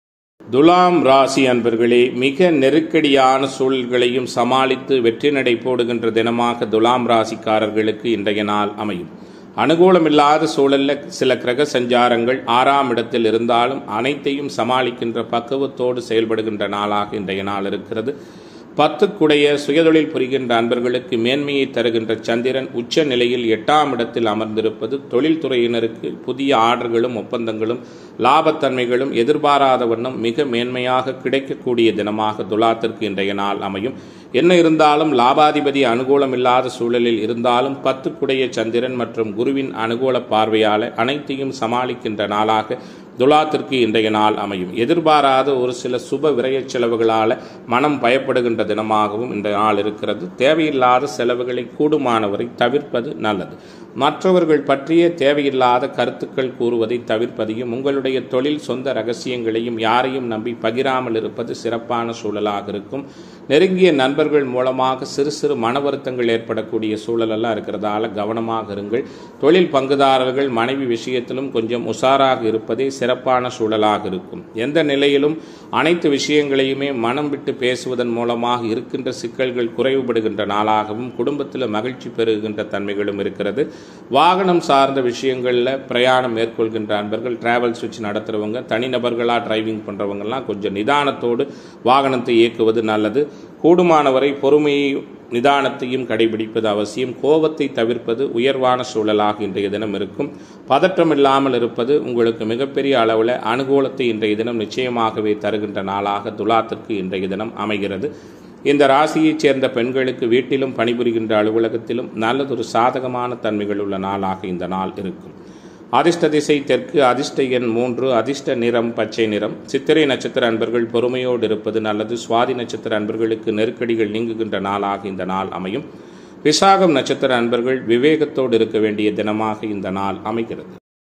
துலாம் ராசி அன்பர்களே மிக நெருக்கடியான சூழல்களையும் சமாளித்து வெற்றி நடை போடுகின்ற தினமாக துலாம் ராசிக்காரர்களுக்கு இன்றைய நாள் அமையும் அனுகூலமில்லாத சூழல்ல சில கிரக சஞ்சாரங்கள் ஆறாம் இடத்தில் இருந்தாலும் அனைத்தையும் சமாளிக்கின்ற பக்குவத்தோடு செயல்படுகின்ற நாளாக இன்றைய நாள் இருக்கிறது பத்துக்குடைய சுயதொழில் புரிகின்ற அன்பர்களுக்கு மேன்மையை தருகின்ற சந்திரன் உச்ச நிலையில் எட்டாம் இடத்தில் அமர்ந்திருப்பது தொழில்துறையினருக்கு புதிய ஆர்டர்களும் ஒப்பந்தங்களும் லாபத்தன்மைகளும் எதிர்பாராத வண்ணம் மிக மேன்மையாக கிடைக்கக்கூடிய தினமாக துலாத்திற்கு இன்றைய நாள் அமையும் என்ன இருந்தாலும் லாபாதிபதி அனுகூலம் இல்லாத சூழலில் இருந்தாலும் பத்துக்குடைய சந்திரன் மற்றும் குருவின் அனுகூல பார்வையால் அனைத்தையும் சமாளிக்கின்ற நாளாக துலாத்திற்கு இன்றைய நாள் அமையும் எதிர்பாராத ஒரு சில சுப விரய செலவுகளால் மனம் பயப்படுகின்ற தினமாகவும் இந்த நாள் இருக்கிறது தேவையில்லாத செலவுகளை கூடுமானவரை தவிர்ப்பது நல்லது மற்றவர்கள் பற்றிய தேவையில்லாத கருத்துக்கள் கூறுவதை தவிர்ப்பதையும் உங்களுடைய தொழில் சொந்த ரகசியங்களையும் யாரையும் நம்பி பகிராமல் இருப்பது சிறப்பான சூழலாக இருக்கும் நெருங்கிய நண்பர்கள் மூலமாக சிறு சிறு மன வருத்தங்கள் ஏற்படக்கூடிய சூழலெல்லாம் இருக்கிறதால கவனமாக இருங்கள் தொழில் பங்குதாரர்கள் மனைவி விஷயத்திலும் கொஞ்சம் உஷாராக இருப்பதே சிறப்பான சூழலாக இருக்கும் எந்த நிலையிலும் அனைத்து விஷயங்களையுமே மனம் விட்டு பேசுவதன் மூலமாக இருக்கின்ற சிக்கல்கள் குறைவுபடுகின்ற நாளாகவும் குடும்பத்தில் மகிழ்ச்சி பெறுகின்ற தன்மைகளும் இருக்கிறது வாகனம் சார்ந்த விஷயங்களில் பிரயாணம் மேற்கொள்கின்ற அன்பர்கள் டிராவல்ஸ் வச்சு நடத்துகிறவங்க தனிநபர்களாக டிரைவிங் பண்ணுறவங்கலாம் கொஞ்சம் நிதானத்தோடு வாகனத்தை இயக்குவது நல்லது கூடுமானவரை பொறுமையை நிதானத்தையும் கடைபிடிப்பது அவசியம் கோபத்தை தவிர்ப்பது உயர்வான சூழலாக இன்றைய தினம் இருக்கும் பதற்றம் இல்லாமல் இருப்பது உங்களுக்கு மிகப்பெரிய அளவில் அனுகூலத்தை இன்றைய தினம் நிச்சயமாகவே தருகின்ற நாளாக துலாத்திற்கு இன்றைய தினம் அமைகிறது இந்த ராசியைச் சேர்ந்த பெண்களுக்கு வீட்டிலும் பணிபுரிகின்ற அலுவலகத்திலும் நல்லதொரு சாதகமான தன்மைகள் உள்ள நாளாக இந்த நாள் இருக்கும் அதிர்ஷ்ட திசை தெற்கு அதிர்ஷ்ட எண் மூன்று அதிர்ஷ்ட நிறம் பச்சை நிறம் சித்திரை நட்சத்திர அன்பர்கள் பொறுமையோடு இருப்பது நல்லது சுவாதி நட்சத்திர அன்பர்களுக்கு நெருக்கடிகள் நீங்குகின்ற நாளாக இந்த நாள் அமையும் விசாகம் நட்சத்திர அன்பர்கள் விவேகத்தோடு இருக்க வேண்டிய தினமாக இந்த நாள் அமைகிறது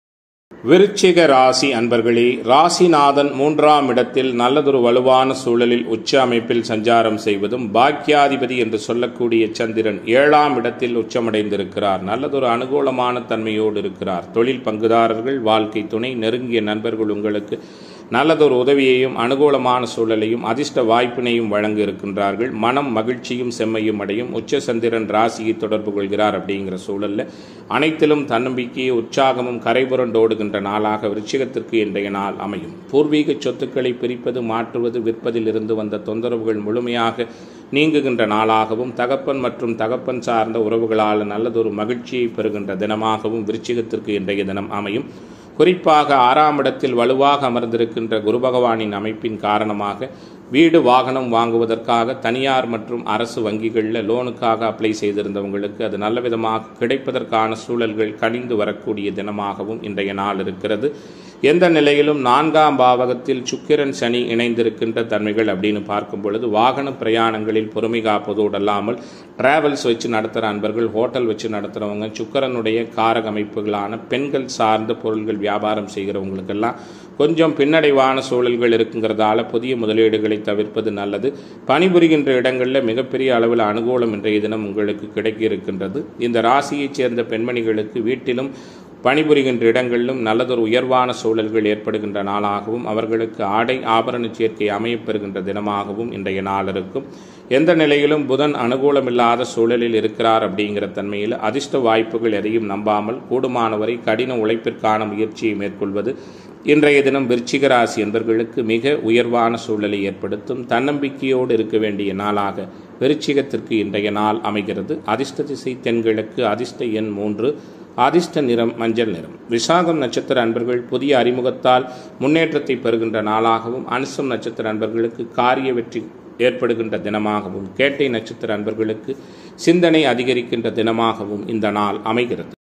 விருச்சிக ராசி அன்பர்களே ராசிநாதன் மூன்றாம் இடத்தில் நல்லதொரு வலுவான சூழலில் உச்ச அமைப்பில் சஞ்சாரம் செய்வதும் பாக்கியாதிபதி என்று சொல்லக்கூடிய சந்திரன் ஏழாம் இடத்தில் உச்சமடைந்திருக்கிறார் நல்லதொரு அனுகூலமான தன்மையோடு இருக்கிறார் தொழில் பங்குதாரர்கள் வாழ்க்கை துணை நெருங்கிய நண்பர்கள் உங்களுக்கு நல்லதொரு உதவியையும் அனுகூலமான சூழலையும் அதிர்ஷ்ட வாய்ப்பினையும் வழங்க இருக்கின்றார்கள் மனம் மகிழ்ச்சியும் செம்மையும் அடையும் உச்ச சந்திரன் ராசியை தொடர்பு கொள்கிறார் அப்படிங்கிற சூழல்ல அனைத்திலும் தன்னம்பிக்கையை உற்சாகமும் கரைபுரண்டோடுகின்ற நாளாக விருச்சிகத்திற்கு இன்றைய நாள் அமையும் பூர்வீக சொத்துக்களை பிரிப்பது மாற்றுவது விற்பதில் இருந்து வந்த தொந்தரவுகள் முழுமையாக நீங்குகின்ற நாளாகவும் தகப்பன் மற்றும் தகப்பன் சார்ந்த உறவுகளால் நல்லதொரு மகிழ்ச்சியை பெறுகின்ற தினமாகவும் விருச்சிகத்திற்கு இன்றைய தினம் அமையும் குறிப்பாக ஆறாம் இடத்தில் வலுவாக அமர்ந்திருக்கின்ற குரு பகவானின் அமைப்பின் காரணமாக வீடு வாகனம் வாங்குவதற்காக தனியார் மற்றும் அரசு வங்கிகளில் லோனுக்காக அப்ளை செய்திருந்தவங்களுக்கு அது நல்ல விதமாக கிடைப்பதற்கான சூழல்கள் கனிந்து வரக்கூடிய தினமாகவும் இன்றைய நாள் இருக்கிறது எந்த நிலையிலும் நான்காம் பாவகத்தில் சுக்கிரன் சனி இணைந்திருக்கின்ற தன்மைகள் அப்படின்னு பார்க்கும் பொழுது வாகன பிரயாணங்களில் பொறுமை காப்பதோடு அல்லாமல் டிராவல்ஸ் வச்சு நடத்துகிற அன்பர்கள் ஹோட்டல் வச்சு நடத்துகிறவங்க சுக்கரனுடைய காரக அமைப்புகளான பெண்கள் சார்ந்த பொருள்கள் வியாபாரம் செய்கிறவங்களுக்கெல்லாம் கொஞ்சம் பின்னடைவான சூழல்கள் இருக்குங்கிறதால புதிய முதலீடுகளை தவிர்ப்பது நல்லது பணிபுரிகின்ற இடங்களில் மிகப்பெரிய அளவில் அனுகூலம் இன்றைய தினம் உங்களுக்கு கிடைக்க இருக்கின்றது இந்த ராசியைச் சேர்ந்த பெண்மணிகளுக்கு வீட்டிலும் பணிபுரிகின்ற இடங்களிலும் நல்லதொரு உயர்வான சூழல்கள் ஏற்படுகின்ற நாளாகவும் அவர்களுக்கு ஆடை ஆபரண சேர்க்கை அமையப்பெறுகின்ற தினமாகவும் இன்றைய நாள் இருக்கும் எந்த நிலையிலும் புதன் அனுகூலமில்லாத சூழலில் இருக்கிறார் அப்படிங்கிற தன்மையில் அதிர்ஷ்ட வாய்ப்புகள் எதையும் நம்பாமல் கூடுமானவரை கடின உழைப்பிற்கான முயற்சியை மேற்கொள்வது இன்றைய தினம் விருச்சிக ராசி என்பவர்களுக்கு மிக உயர்வான சூழலை ஏற்படுத்தும் தன்னம்பிக்கையோடு இருக்க வேண்டிய நாளாக விருச்சிகத்திற்கு இன்றைய நாள் அமைகிறது அதிர்ஷ்ட திசை தென்கிழக்கு அதிர்ஷ்ட எண் மூன்று அதிர்ஷ்ட நிறம் மஞ்சள் நிறம் விசாகம் நட்சத்திர அன்பர்கள் புதிய அறிமுகத்தால் முன்னேற்றத்தை பெறுகின்ற நாளாகவும் அனுசம் நட்சத்திர அன்பர்களுக்கு காரிய வெற்றி ஏற்படுகின்ற தினமாகவும் கேட்டை நட்சத்திர அன்பர்களுக்கு சிந்தனை அதிகரிக்கின்ற தினமாகவும் இந்த நாள் அமைகிறது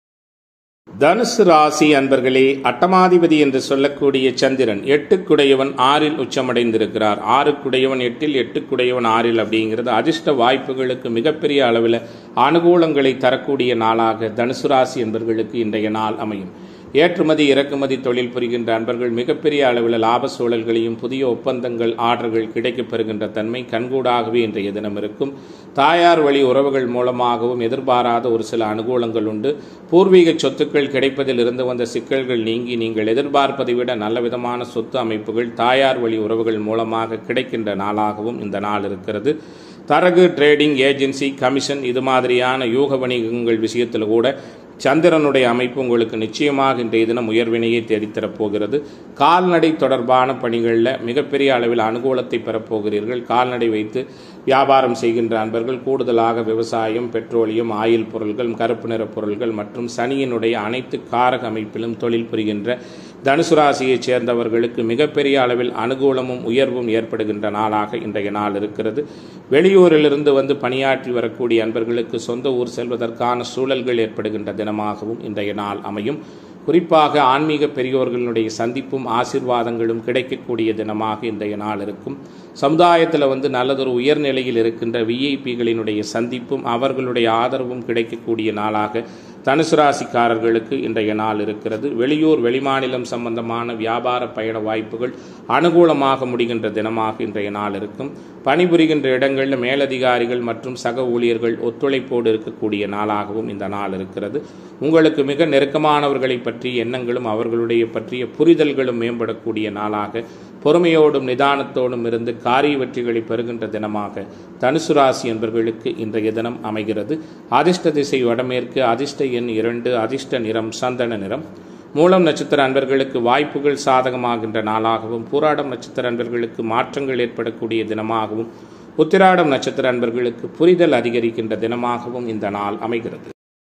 தனுசு ராசி அன்பர்களே அட்டமாதிபதி என்று சொல்லக்கூடிய சந்திரன் எட்டுக்குடையவன் ஆறில் உச்சமடைந்திருக்கிறார் ஆறுக்குடையவன் எட்டில் எட்டுக்குடையவன் ஆறில் அப்படிங்கிறது அதிர்ஷ்ட வாய்ப்புகளுக்கு மிகப்பெரிய அளவில் அனுகூலங்களை தரக்கூடிய நாளாக தனுசு ராசி என்பவர்களுக்கு இன்றைய நாள் அமையும் ஏற்றுமதி இறக்குமதி தொழில் புரிகின்ற அன்பர்கள் மிகப்பெரிய அளவில் லாப சூழல்களையும் புதிய ஒப்பந்தங்கள் ஆர்டர்கள் கிடைக்கப் பெறுகின்ற தன்மை கண்கூடாகவே இன்றைய தினம் இருக்கும் தாயார் வழி உறவுகள் மூலமாகவும் எதிர்பாராத ஒரு சில அனுகூலங்கள் உண்டு பூர்வீக சொத்துக்கள் கிடைப்பதில் இருந்து வந்த சிக்கல்கள் நீங்கி நீங்கள் எதிர்பார்ப்பதை விட நல்ல விதமான சொத்து அமைப்புகள் தாயார் வழி உறவுகள் மூலமாக கிடைக்கின்ற நாளாகவும் இந்த நாள் இருக்கிறது தரகு ட்ரேடிங் ஏஜென்சி கமிஷன் இது மாதிரியான யூக வணிகங்கள் விஷயத்தில் கூட சந்திரனுடைய அமைப்பு உங்களுக்கு நிச்சயமாக இன்றைய தினம் உயர்வினையை தேடித்தரப் போகிறது கால்நடை தொடர்பான பணிகளில் மிகப்பெரிய அளவில் அனுகூலத்தை பெறப்போகிறீர்கள் கால்நடை வைத்து வியாபாரம் செய்கின்ற அன்பர்கள் கூடுதலாக விவசாயம் பெட்ரோலியம் ஆயில் பொருள்கள் கருப்பு நிற பொருள்கள் மற்றும் சனியினுடைய அனைத்து காரக அமைப்பிலும் தொழில் புரிகின்ற தனுசு ராசியைச் சேர்ந்தவர்களுக்கு மிகப்பெரிய அளவில் அனுகூலமும் உயர்வும் ஏற்படுகின்ற நாளாக இன்றைய நாள் இருக்கிறது வெளியூரிலிருந்து வந்து பணியாற்றி வரக்கூடிய அன்பர்களுக்கு சொந்த ஊர் செல்வதற்கான சூழல்கள் ஏற்படுகின்ற தினமாகவும் இன்றைய நாள் அமையும் குறிப்பாக ஆன்மீக பெரியோர்களுடைய சந்திப்பும் ஆசிர்வாதங்களும் கிடைக்கக்கூடிய தினமாக இன்றைய நாள் இருக்கும் சமுதாயத்தில் வந்து நல்லதொரு உயர்நிலையில் இருக்கின்ற விஐபிகளினுடைய சந்திப்பும் அவர்களுடைய ஆதரவும் கிடைக்கக்கூடிய நாளாக தனுசு ராசிக்காரர்களுக்கு இன்றைய நாள் இருக்கிறது வெளியூர் வெளிமாநிலம் சம்பந்தமான வியாபார பயண வாய்ப்புகள் அனுகூலமாக முடிகின்ற தினமாக இன்றைய நாள் இருக்கும் பணிபுரிகின்ற இடங்களில் மேலதிகாரிகள் மற்றும் சக ஊழியர்கள் ஒத்துழைப்போடு இருக்கக்கூடிய நாளாகவும் இந்த நாள் இருக்கிறது உங்களுக்கு மிக நெருக்கமானவர்களை பற்றிய எண்ணங்களும் அவர்களுடைய பற்றிய புரிதல்களும் மேம்படக்கூடிய நாளாக பொறுமையோடும் நிதானத்தோடும் இருந்து காரிய வெற்றிகளை பெறுகின்ற தினமாக தனுசு ராசி என்பவர்களுக்கு இன்றைய தினம் அமைகிறது அதிர்ஷ்ட திசை வடமேற்கு அதிர்ஷ்ட எண் இரண்டு அதிர்ஷ்ட நிறம் சந்தன நிறம் மூலம் நட்சத்திர அன்பர்களுக்கு வாய்ப்புகள் சாதகமாகின்ற நாளாகவும் பூராடம் நட்சத்திர அன்பர்களுக்கு மாற்றங்கள் ஏற்படக்கூடிய தினமாகவும் உத்திராடம் நட்சத்திர அன்பர்களுக்கு புரிதல் அதிகரிக்கின்ற தினமாகவும் இந்த நாள் அமைகிறது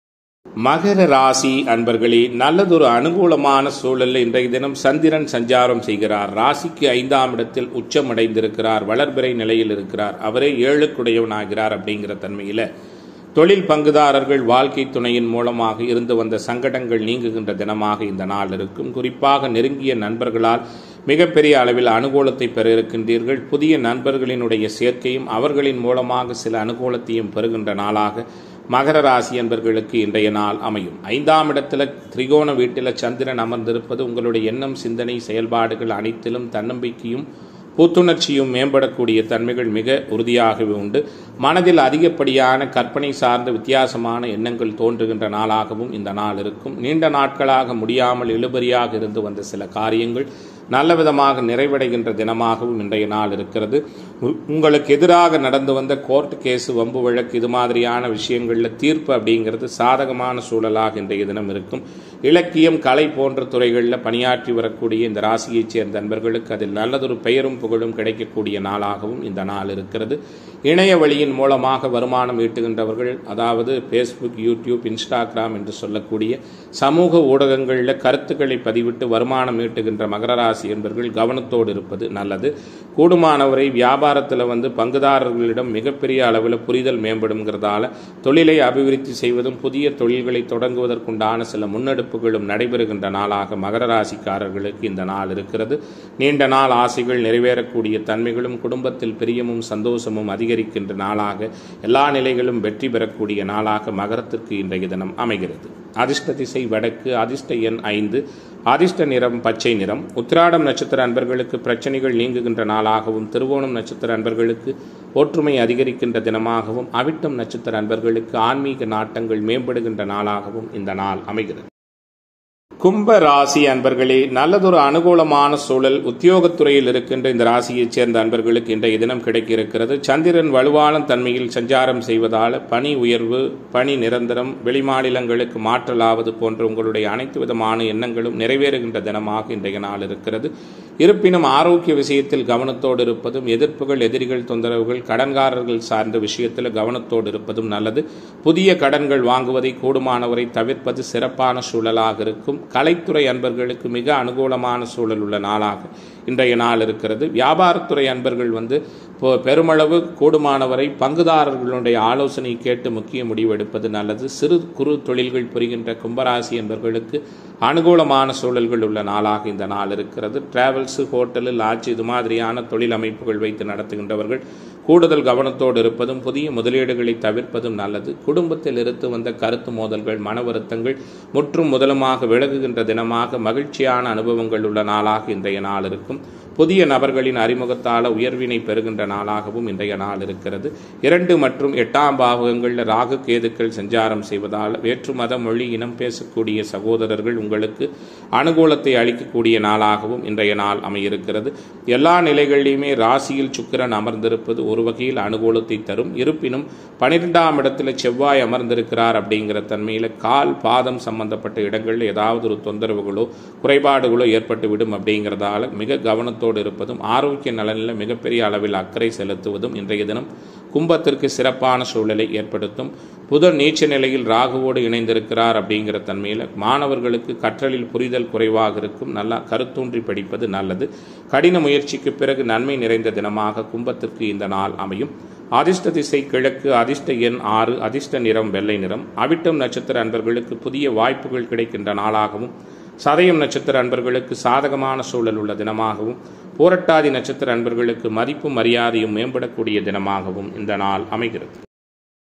மகர ராசி அன்பர்களே நல்லதொரு அனுகூலமான சூழலில் இன்றைய தினம் சந்திரன் சஞ்சாரம் செய்கிறார் ராசிக்கு ஐந்தாம் இடத்தில் உச்சமடைந்திருக்கிறார் வளர்பிறை நிலையில் இருக்கிறார் அவரே ஏழுக்குடையவனாகிறார் அப்படிங்கிற தன்மையில் தொழில் பங்குதாரர்கள் வாழ்க்கை துணையின் மூலமாக இருந்து வந்த சங்கடங்கள் நீங்குகின்ற தினமாக இந்த நாள் இருக்கும் குறிப்பாக நெருங்கிய நண்பர்களால் மிகப்பெரிய அளவில் அனுகூலத்தை பெற இருக்கின்றீர்கள் புதிய நண்பர்களினுடைய சேர்க்கையும் அவர்களின் மூலமாக சில அனுகூலத்தையும் பெறுகின்ற நாளாக மகர ராசி என்பர்களுக்கு இன்றைய நாள் அமையும் ஐந்தாம் இடத்துல திரிகோண வீட்டில் சந்திரன் அமர்ந்திருப்பது உங்களுடைய எண்ணம் சிந்தனை செயல்பாடுகள் அனைத்திலும் தன்னம்பிக்கையும் புத்துணர்ச்சியும் மேம்படக்கூடிய தன்மைகள் மிக உறுதியாகவே உண்டு மனதில் அதிகப்படியான கற்பனை சார்ந்த வித்தியாசமான எண்ணங்கள் தோன்றுகின்ற நாளாகவும் இந்த நாள் இருக்கும் நீண்ட நாட்களாக முடியாமல் இழுபறியாக இருந்து வந்த சில காரியங்கள் நல்ல விதமாக நிறைவடைகின்ற தினமாகவும் இன்றைய நாள் இருக்கிறது உங்களுக்கு எதிராக நடந்து வந்த கோர்ட் கேஸ் வம்பு வழக்கு இது மாதிரியான விஷயங்களில் தீர்ப்பு அப்படிங்கிறது சாதகமான சூழலாக இன்றைய தினம் இருக்கும் இலக்கியம் கலை போன்ற துறைகளில் பணியாற்றி வரக்கூடிய இந்த ராசியைச் சேர்ந்த நண்பர்களுக்கு அதில் நல்லதொரு பெயரும் புகழும் கிடைக்கக்கூடிய நாளாகவும் இந்த நாள் இருக்கிறது இணைய வழியின் மூலமாக வருமானம் ஈட்டுகின்றவர்கள் அதாவது ஃபேஸ்புக் யூடியூப் இன்ஸ்டாகிராம் என்று சொல்லக்கூடிய சமூக ஊடகங்களில் கருத்துக்களை பதிவிட்டு வருமானம் ஈட்டுகின்ற மகர ராசி என்பவர்கள் கவனத்தோடு இருப்பது நல்லது கூடுமானவரை வியாபாரத்தில் வந்து பங்குதாரர்களிடம் மிகப்பெரிய அளவில் புரிதல் மேம்படுங்கிறதால தொழிலை அபிவிருத்தி செய்வதும் புதிய தொழில்களை தொடங்குவதற்குண்டான சில முன்னெடுப்புகளும் நடைபெறுகின்ற நாளாக மகர ராசிக்காரர்களுக்கு இந்த நாள் இருக்கிறது நீண்ட நாள் ஆசைகள் நிறைவேறக்கூடிய தன்மைகளும் குடும்பத்தில் பிரியமும் சந்தோஷமும் அதிகரிக்கின்ற நாளாக எல்லா நிலைகளும் வெற்றி பெறக்கூடிய நாளாக மகரத்திற்கு இன்றைய தினம் அமைகிறது அதிர்ஷ்ட திசை வடக்கு அதிர்ஷ்ட எண் ஐந்து அதிர்ஷ்ட நிறம் பச்சை நிறம் உத்திராடம் நட்சத்திர அன்பர்களுக்கு பிரச்சனைகள் நீங்குகின்ற நாளாகவும் திருவோணம் நட்சத்திர அன்பர்களுக்கு ஒற்றுமை அதிகரிக்கின்ற தினமாகவும் அவிட்டம் நட்சத்திர அன்பர்களுக்கு ஆன்மீக நாட்டங்கள் மேம்படுகின்ற நாளாகவும் இந்த நாள் அமைகிறது கும்ப ராசி அன்பர்களே நல்லதொரு அனுகூலமான சூழல் உத்தியோகத்துறையில் இருக்கின்ற இந்த ராசியைச் சேர்ந்த அன்பர்களுக்கு இன்றைய தினம் கிடைக்க இருக்கிறது சந்திரன் வலுவான தன்மையில் சஞ்சாரம் செய்வதால் பணி உயர்வு பணி நிரந்தரம் வெளிமாநிலங்களுக்கு மாற்றலாவது போன்ற உங்களுடைய அனைத்து விதமான எண்ணங்களும் நிறைவேறுகின்ற தினமாக இன்றைய நாள் இருக்கிறது இருப்பினும் ஆரோக்கிய விஷயத்தில் கவனத்தோடு இருப்பதும் எதிர்ப்புகள் எதிரிகள் தொந்தரவுகள் கடன்காரர்கள் சார்ந்த விஷயத்தில் கவனத்தோடு இருப்பதும் நல்லது புதிய கடன்கள் வாங்குவதை கூடுமானவரை தவிர்ப்பது சிறப்பான சூழலாக இருக்கும் கலைத்துறை அன்பர்களுக்கு மிக அனுகூலமான சூழல் உள்ள நாளாக இன்றைய நாள் இருக்கிறது வியாபாரத்துறை அன்பர்கள் வந்து இப்போ பெருமளவு கூடுமானவரை பங்குதாரர்களுடைய ஆலோசனை கேட்டு முக்கிய முடிவு எடுப்பது நல்லது சிறு குறு தொழில்கள் புரிகின்ற கும்பராசி என்பவர்களுக்கு அனுகூலமான சூழல்கள் உள்ள நாளாக இந்த நாள் இருக்கிறது டிராவல்ஸு ஹோட்டலு லாட்ஜ் இது மாதிரியான தொழில் அமைப்புகள் வைத்து நடத்துகின்றவர்கள் கூடுதல் கவனத்தோடு இருப்பதும் புதிய முதலீடுகளை தவிர்ப்பதும் நல்லது குடும்பத்தில் இருந்து வந்த கருத்து மோதல்கள் மன வருத்தங்கள் முற்றும் முதலுமாக விலகுகின்ற தினமாக மகிழ்ச்சியான அனுபவங்கள் உள்ள நாளாக இன்றைய நாள் இருக்கும் புதிய நபர்களின் அறிமுகத்தால் உயர்வினை பெறுகின்ற நாளாகவும் இன்றைய நாள் இருக்கிறது இரண்டு மற்றும் எட்டாம் பாவகங்களில் ராகு கேதுக்கள் சஞ்சாரம் செய்வதால் வேற்று மத மொழி இனம் பேசக்கூடிய சகோதரர்கள் உங்களுக்கு அனுகூலத்தை அளிக்கக்கூடிய நாளாகவும் இன்றைய நாள் அமையிருக்கிறது எல்லா நிலைகளிலுமே ராசியில் சுக்கிரன் அமர்ந்திருப்பது ஒரு வகையில் அனுகூலத்தை தரும் இருப்பினும் பனிரெண்டாம் இடத்துல செவ்வாய் அமர்ந்திருக்கிறார் அப்படிங்கிற தன்மையில் கால் பாதம் சம்பந்தப்பட்ட இடங்களில் ஏதாவது ஒரு தொந்தரவுகளோ குறைபாடுகளோ ஏற்பட்டுவிடும் அப்படிங்கிறதால மிக கவனத்தோடு இருப்பதும் ஆரோக்கிய நலனில் மிகப்பெரிய அளவில் அக்கறை செலுத்துவதும் இன்றைய தினம் கும்பத்திற்கு சிறப்பான சூழலை ஏற்படுத்தும் புதன் நீச்ச நிலையில் ராகுவோடு இணைந்திருக்கிறார் அப்படிங்கிற தன்மையில் மாணவர்களுக்கு கற்றலில் புரிதல் குறைவாக இருக்கும் நல்லா கருத்தூன்றி படிப்பது நல்லது கடின முயற்சிக்கு பிறகு நன்மை நிறைந்த தினமாக கும்பத்திற்கு இந்த நாள் அமையும் அதிர்ஷ்ட திசை கிழக்கு அதிர்ஷ்ட எண் ஆறு அதிர்ஷ்ட நிறம் வெள்ளை நிறம் அவிட்டம் நட்சத்திர அன்பர்களுக்கு புதிய வாய்ப்புகள் கிடைக்கின்ற நாளாகவும் சதயம் நட்சத்திர அன்பர்களுக்கு சாதகமான சூழல் உள்ள தினமாகவும் போரட்டாதி நட்சத்திர அன்பர்களுக்கு மதிப்பும் மரியாதையும் மேம்படக்கூடிய தினமாகவும் இந்த நாள் அமைகிறது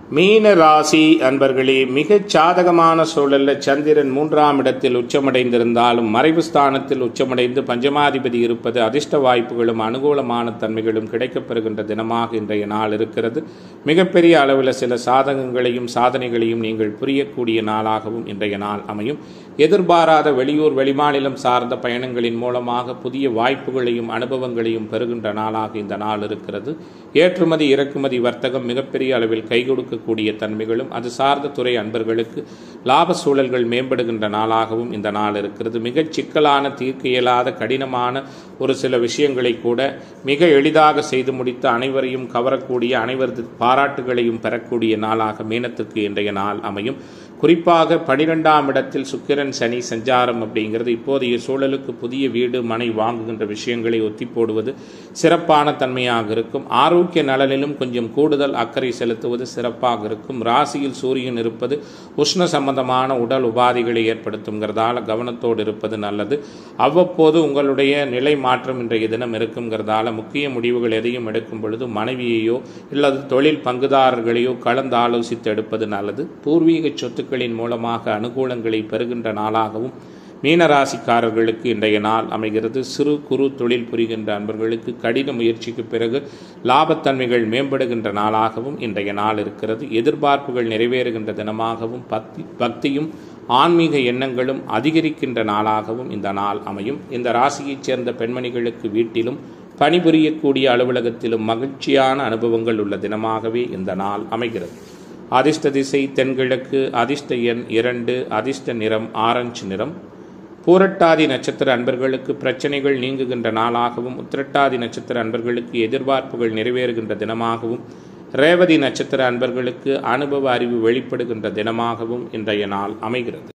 மீன ராசி அன்பர்களே மிகச் சாதகமான சூழல்ல சந்திரன் மூன்றாம் இடத்தில் உச்சமடைந்திருந்தாலும் மறைவு ஸ்தானத்தில் உச்சமடைந்து பஞ்சமாதிபதி இருப்பது அதிர்ஷ்ட வாய்ப்புகளும் அனுகூலமான தன்மைகளும் கிடைக்கப்பெறுகின்ற தினமாக இன்றைய நாள் இருக்கிறது மிகப்பெரிய அளவில் சில சாதகங்களையும் சாதனைகளையும் நீங்கள் புரியக்கூடிய நாளாகவும் இன்றைய நாள் அமையும் எதிர்பாராத வெளியூர் வெளிமாநிலம் சார்ந்த பயணங்களின் மூலமாக புதிய வாய்ப்புகளையும் அனுபவங்களையும் பெறுகின்ற நாளாக இந்த நாள் இருக்கிறது ஏற்றுமதி இறக்குமதி வர்த்தகம் மிகப்பெரிய அளவில் கை கொடுக்கக்கூடிய தன்மைகளும் அது சார்ந்த துறை அன்பர்களுக்கு லாப சூழல்கள் மேம்படுகின்ற நாளாகவும் இந்த நாள் இருக்கிறது மிகச் சிக்கலான தீர்க்க இயலாத கடினமான ஒரு சில விஷயங்களை கூட மிக எளிதாக செய்து முடித்து அனைவரையும் கவரக்கூடிய அனைவரது பாராட்டுகளையும் பெறக்கூடிய நாளாக மீனத்துக்கு இன்றைய நாள் அமையும் குறிப்பாக பனிரெண்டாம் இடத்தில் சுக்கிரன் சனி சஞ்சாரம் அப்படிங்கிறது இப்போதைய சூழலுக்கு புதிய வீடு மனை வாங்குகின்ற விஷயங்களை ஒத்தி போடுவது சிறப்பான தன்மையாக இருக்கும் ஆரோக்கிய நலனிலும் கொஞ்சம் கூடுதல் அக்கறை செலுத்துவது சிறப்பாக இருக்கும் ராசியில் சூரியன் இருப்பது உஷ்ண சம்பந்தமான உடல் உபாதைகளை ஏற்படுத்துங்கிறதால கவனத்தோடு இருப்பது நல்லது அவ்வப்போது உங்களுடைய நிலை மாற்றம் இன்றைய தினம் இருக்குங்கிறதால முக்கிய முடிவுகள் எதையும் எடுக்கும் பொழுது மனைவியையோ இல்லது தொழில் பங்குதாரர்களையோ கலந்து ஆலோசித்து எடுப்பது நல்லது பூர்வீக சொத்துக்களின் மூலமாக அனுகூலங்களை பெறுகின்ற நாளாகவும் மீனராசிக்காரர்களுக்கு இன்றைய நாள் அமைகிறது சிறு குறு தொழில் புரிகின்ற அன்பர்களுக்கு கடின முயற்சிக்கு பிறகு லாபத்தன்மைகள் மேம்படுகின்ற நாளாகவும் இன்றைய நாள் இருக்கிறது எதிர்பார்ப்புகள் நிறைவேறுகின்ற தினமாகவும் பக்தி பக்தியும் ஆன்மீக எண்ணங்களும் அதிகரிக்கின்ற நாளாகவும் இந்த நாள் அமையும் இந்த ராசியைச் சேர்ந்த பெண்மணிகளுக்கு வீட்டிலும் பணிபுரியக்கூடிய அலுவலகத்திலும் மகிழ்ச்சியான அனுபவங்கள் உள்ள தினமாகவே இந்த நாள் அமைகிறது அதிர்ஷ்ட திசை தென்கிழக்கு அதிர்ஷ்ட எண் இரண்டு அதிர்ஷ்ட நிறம் ஆரஞ்சு நிறம் பூரட்டாதி நட்சத்திர அன்பர்களுக்கு பிரச்சனைகள் நீங்குகின்ற நாளாகவும் உத்திரட்டாதி நட்சத்திர அன்பர்களுக்கு எதிர்பார்ப்புகள் நிறைவேறுகின்ற தினமாகவும் ரேவதி நட்சத்திர அன்பர்களுக்கு அனுபவ அறிவு வெளிப்படுகின்ற தினமாகவும் இன்றைய நாள் அமைகிறது